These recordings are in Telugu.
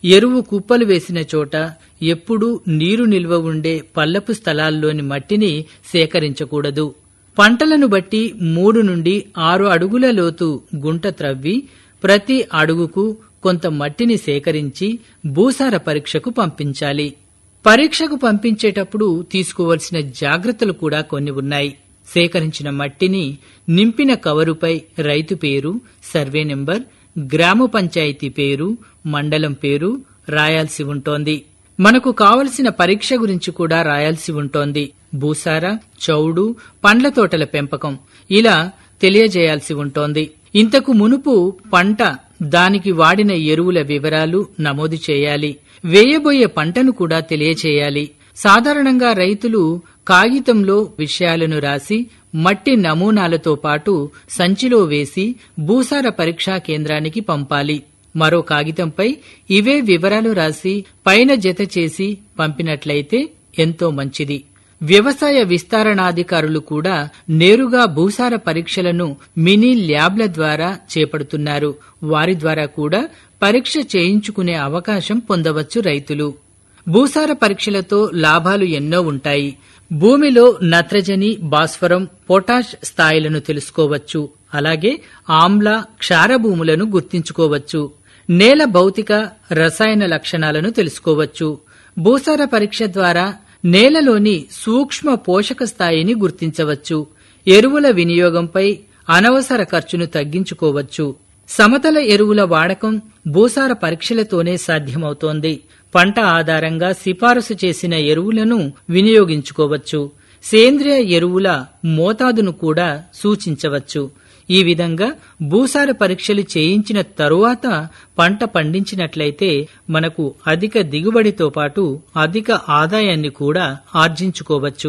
ఎరువు కుప్పలు వేసిన చోట ఎప్పుడూ నీరు నిల్వ ఉండే పల్లపు స్థలాల్లోని మట్టిని సేకరించకూడదు పంటలను బట్టి మూడు నుండి ఆరు అడుగుల లోతు గుంట త్రవ్వి ప్రతి అడుగుకు కొంత మట్టిని సేకరించి భూసార పరీక్షకు పంపించాలి పరీక్షకు పంపించేటప్పుడు తీసుకోవలసిన జాగ్రత్తలు కూడా కొన్ని ఉన్నాయి సేకరించిన మట్టిని నింపిన కవరుపై రైతు పేరు సర్వే నెంబర్ గ్రామ పంచాయతీ పేరు మండలం పేరు రాయాల్సి ఉంటోంది మనకు కావలసిన పరీక్ష గురించి కూడా రాయాల్సి ఉంటోంది భూసార చౌడు పండ్ల తోటల పెంపకం ఇలా తెలియజేయాల్సి ఉంటోంది ఇంతకు మునుపు పంట దానికి వాడిన ఎరువుల వివరాలు నమోదు చేయాలి వేయబోయే పంటను కూడా తెలియచేయాలి సాధారణంగా రైతులు కాగితంలో విషయాలను రాసి మట్టి నమూనాలతో పాటు సంచిలో వేసి భూసార పరీక్షా కేంద్రానికి పంపాలి మరో కాగితంపై ఇవే వివరాలు రాసి పైన జత చేసి పంపినట్లయితే ఎంతో మంచిది వ్యవసాయ విస్తరణాధికారులు కూడా నేరుగా భూసార పరీక్షలను మినీ ల్యాబ్ల ద్వారా చేపడుతున్నారు వారి ద్వారా కూడా పరీక్ష చేయించుకునే అవకాశం పొందవచ్చు రైతులు భూసార పరీక్షలతో లాభాలు ఎన్నో ఉంటాయి భూమిలో నత్రజని భాస్వరం పొటాష్ స్థాయిలను తెలుసుకోవచ్చు అలాగే ఆమ్ల క్షార భూములను గుర్తించుకోవచ్చు నేల భౌతిక రసాయన లక్షణాలను తెలుసుకోవచ్చు భూసార పరీక్ష ద్వారా నేలలోని సూక్ష్మ పోషక స్థాయిని గుర్తించవచ్చు ఎరువుల వినియోగంపై అనవసర ఖర్చును తగ్గించుకోవచ్చు సమతల ఎరువుల వాడకం భూసార పరీక్షలతోనే సాధ్యమవుతోంది పంట ఆధారంగా సిఫారసు చేసిన ఎరువులను వినియోగించుకోవచ్చు సేంద్రియ ఎరువుల మోతాదును కూడా సూచించవచ్చు ఈ విధంగా భూసార పరీక్షలు చేయించిన తరువాత పంట పండించినట్లయితే మనకు అధిక దిగుబడితో పాటు అధిక ఆదాయాన్ని కూడా ఆర్జించుకోవచ్చు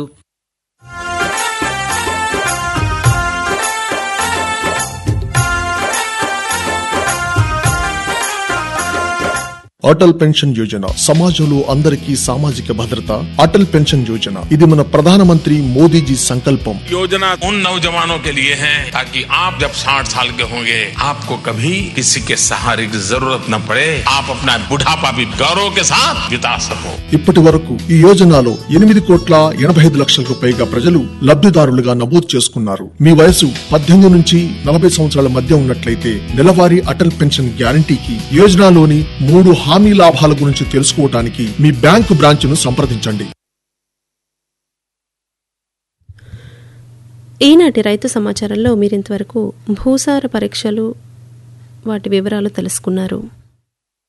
అటల్ పెన్షన్ యోజన సమాజంలో అందరికీ సామాజిక భద్రత అటల్ పెన్షన్ యోజన ఇది మన ప్రధానమంత్రి మోదీజీ సంకల్పం योजना उन नौजवानों के लिए है ताकि आप जब 60 साल के होंगे आपको कभी किसी के सहारे की जरूरत न पड़े आप अपना बुढ़ापा भी गौरव के साथ बिता सको ఇప్పటి వరకు ఈ యోజనలో ఎనిమిది కోట్ల ఎనభై ఐదు లక్షలకు పైగా ప్రజలు లబ్ధిదారులుగా నమోదు చేసుకున్నారు మీ వయసు పద్దెనిమిది నుంచి నలభై సంవత్సరాల మధ్య ఉన్నట్లయితే నెలవారీ అటల్ పెన్షన్ గ్యారంటీకి యోజనలోని మూడు హామీ లాభాల గురించి తెలుసుకోవడానికి మీ బ్యాంకు బ్రాంచ్ను సంప్రదించండి ఈనాటి రైతు సమాచారంలో మీరింతవరకు భూసార పరీక్షలు వాటి వివరాలు తెలుసుకున్నారు